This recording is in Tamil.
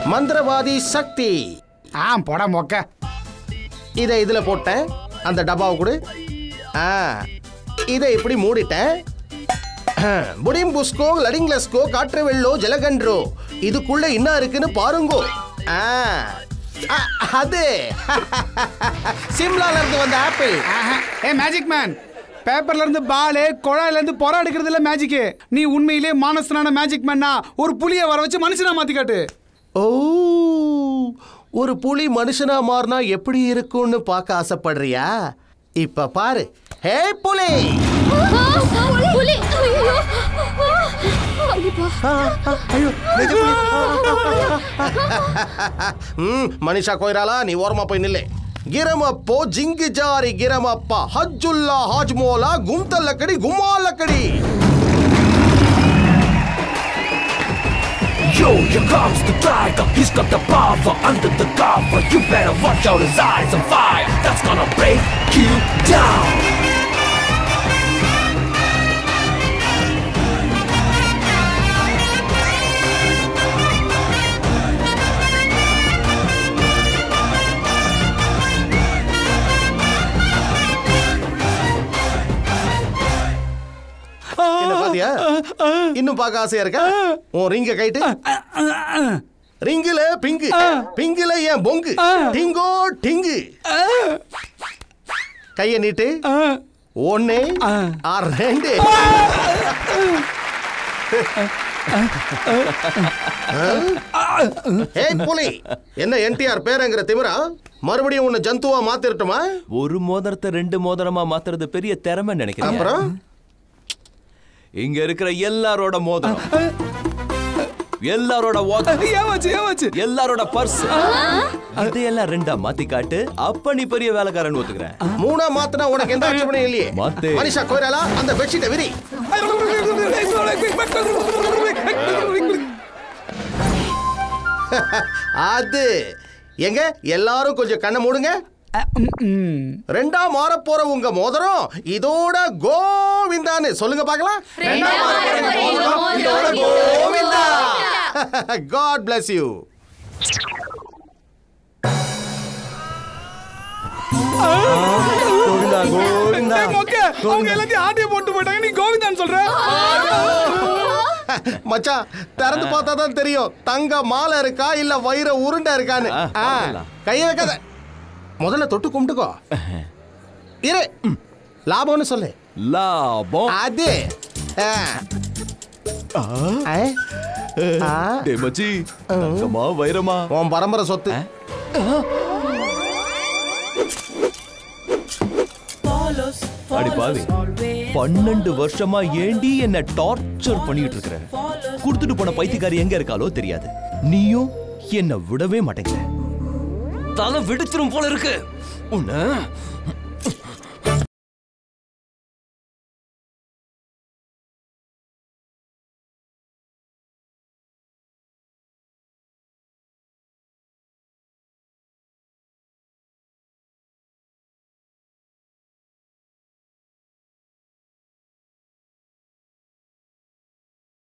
மந்திரவாதி சக்தி ஆ போட மொக்க இதை இதுல போட்டேன் அந்த டப்பாவை கொடு ஆ இதை இப்படி மூடிட்டேன் புடிம் புஸ்கோ லடிங்லஸ்கோ காற்று வெள்ளோ ஜலகன்றோ இதுக்குள்ள என்ன இருக்குன்னு பாருங்கோ ஆ ஆ, அது சிம்லால இருந்து வந்த ஆப்பிள் ஆஹா. ஏ மேஜிக் மேன் பேப்பர்ல இருந்து பாலு குழாயில இருந்து புற எடுக்கிறது இல்ல மேஜிக் நீ உண்மையிலே மானஸ்தனான மேஜிக் மேன்னா ஒரு புலிய வர வச்சு மனுஷனா மாத்தி காட்டு ஓ ஒரு புலி மனுஷனா மாறினா எப்படி இருக்கும்னு பார்க்க ஆசைப்படுறியா இப்ப பாரு ஹே புலி புலி ஐயோ ஐயப்பா ஆ, ஆ, ஐயோ, நிஜ புலி. ம் மனிஷா கோயிராலா நீ ஓரமா போய் நில்லு ಗಿರಮಪ್ಪೋ ಜಿಂಗಿ ಜಾರಿ ಗಿರಮಪ್ಪ ಹಜ್ಜುಲ್ಲಾ ಹಾಜ್ಮೋಲ ಗುಮ್ತಲ್ಲಕಡಿ ಗುಮಾಲಕಡಿ Yo, here comes the tiger. He's got the power under the cover. You better watch out, his eyes on fire. That's gonna break you down. என்ன பாத்தியா இன்னும் பார்க்க ஆசையா இருக்கா உன் ரிங்க கைட்டு ரிங்குல பிங்கு பிங்குல ஏன் பொங்கு டிங்கோ டிங்கு கைய நீட்டு ஒன்னு ஆர் ரெண்டு ஏய் புலி என்ன என்டிஆர் பேரங்கிற திமிரா மறுபடியும் உன்னை ஜந்துவா மாத்திரட்டுமா ஒரு மோதிரத்தை ரெண்டு மோதிரமா மாத்துறது பெரிய திறமை நினைக்கிறேன் அப்புறம் இங்க இருக்கிற எல்லாரோட மோதிரம் எல்லாரோட wallet, ஏமாச்சு ஏமாச்சு எல்லாரோட பர்ஸ் இதையெல்லாம் ரெண்டா மாத்தி காட்டு அப்ப நீ பெரிய வேலைக்காரன் ஒத்துக்கிறேன் மூணா மாத்தினா உனக்கு எந்த ஆட்சேபனையும் இல்லையே மாத்து. மனிஷா கோயிராலா அந்த பெட்ஷீட்டை விரி அது எங்க எல்லாரும் கொஞ்சம் கண்ணை மூடுங்க ரெண்டா மாற போற உங்க மோதிரம் இதோட கோவிந்தான்னு சொல்லுங்க பார்க்கலாம் இதோட Govinda god bless you Govinda Govinda ஏய், மொக்க அவங்க எல்லாத்தையும் ஆட்டிய போட்டு போயிட்டாங்க நீ கோவிந்தான்னு சொல்ற மச்சான் திறந்து பார்த்தா தான் தெரியும் தங்க மாலை இருக்கா இல்ல வைர உருண்டை இருக்கான்னு ஆ, ஆ, பார்த்துடலாம். கைய வைக்காத முதல்ல தொட்டு கும்பிட்டுக்கோ இரு லாபம்னு சொல்லு லாபம் அது ஆ. ஆ. ஆ. டேய் மச்சி தங்கமா வைரமா உன் பரம்பரை சொத்து அடி பாவி பன்னெண்டு வருஷமா ஏண்டி என்ன டார்ச்சர் பண்ணிட்டு இருக்கிற கொடுத்துட்டு போன பைத்தியக்காரி எங்க இருக்காளோ தெரியாது நீயும் என்ன விடவே மாட்டேங்கிற தலை வெடிச்சிரும் போல இருக்கு உன்ன